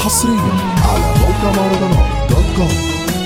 حصريا على موقع مهرجانات دوت كوم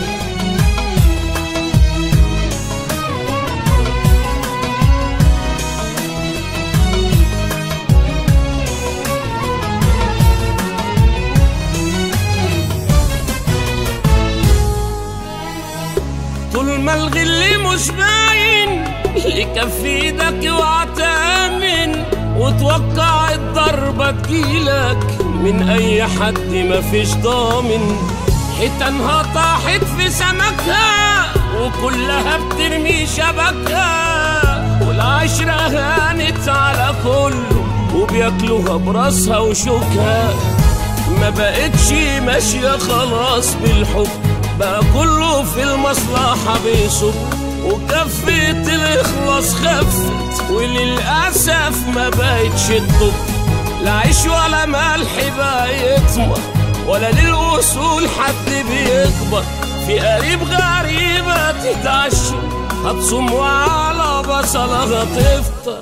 طول ما الغل مش باين يكفي ايدك واعتمن وتوقع الضربة تجيلك من اي حد مفيش ضامن حيتانها طاحت في سمكها وكلها بترمي شبكها والعشرة هانت على كله وبياكلوها براسها وشوكها ما بقتش ماشية خلاص بالحب بقى كله في المصلحة بيصب وكفة الإخلاص خفت وللأسف ما بقتش الطب لا عيش ولا ملح بقى يطمر ولا للأصول حد بيكبر في قريب غريبة تتعشى هتصوم وعلى بصلها تفطر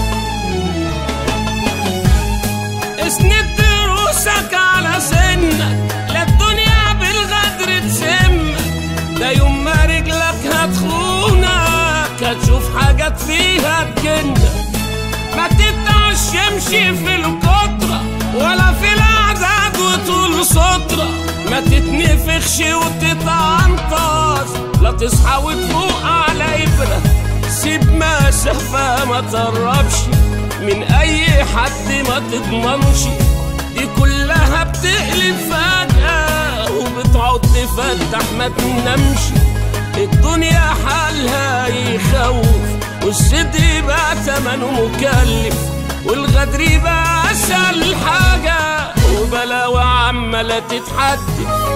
اسند دروسك على سنك لا الدنيا بالغدر تسمك ده يوم ما رجلك هتخونك هتشوف حاجات فيها تجنك ما تتعشمش في الكترة ولا في الأعداد وطول سطرة ما تتنفخش وتتعنطز لا تصحى وتفوق على إبرة سيب مسافة ما تقربش من أي حد ما تضمنش دي كلها بتقلب فجأة وبتقعد تفتح ما تنامش الدنيا حالها يخوف والصدق بقى تمنه مكلف والغدر بقى أسهل حاجة وبلاوي عمالة تتحدث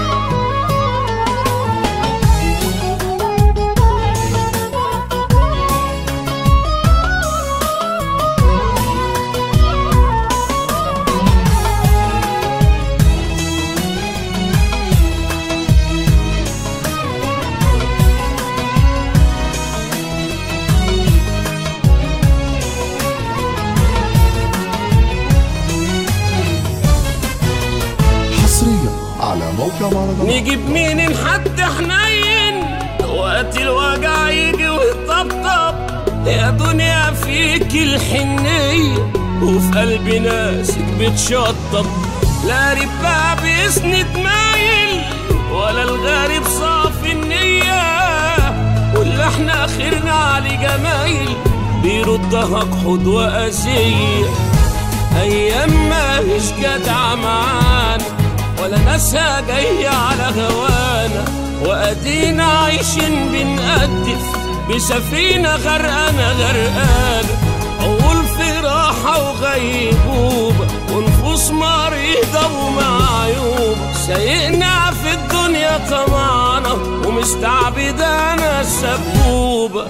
حصريا على موقع مهرجانات نجيب مين حد حنين وقت الوجع يجي ويطبطب يا دنيا فيك الحنية وفي قلب ناسك بتشطب لا ربا بيسند مايل ولا الغارب صافي النية واللي احنا اخرنا عليه جمايل بيردها جحود وأذية أيام ما مش جدع معانا ولا ناسها جاية على هوانا وأدينا عايشين بنقدف بسفينة غرقانة غرقانة عقول في راحة وغيبوبة ونفوس مريضة ومعيوبة سايقنا في الدنيا طمعنا ومستعبدانا السبوبة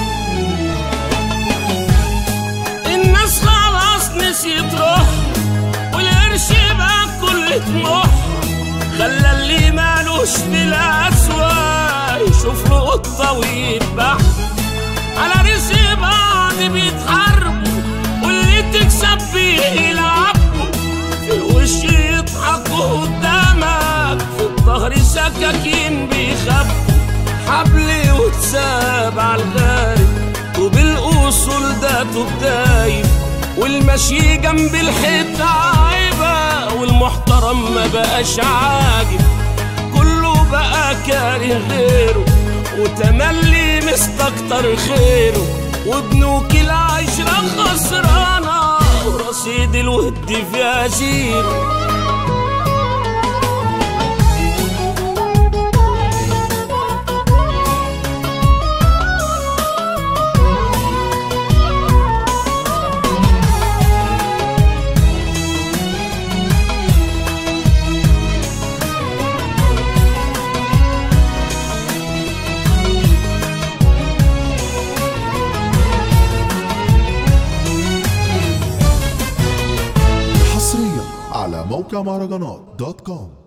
الناس خلاص نسيت روح والقرش بقى كل طموح خلى اللي مالوش في الأسوأ يشوف له قطة ويذبح على رزق بعض بيتحاربوا واللي تكسب بيه يلعبوا في الوش يضحكوا قدامك في الظهر سكاكين بيخبوا حبل وتساب على الغارب وبالأصول ده تبدايب والمشي جنب الحيط عيبة والمحترم ما بقاش عاجب كله بقى كاره غيره وتملي مستكتر خيره وبنوك العشرة خسرانة ورصيد الود فيها زيرو حصريا على موقع مهرجانات دوت كوم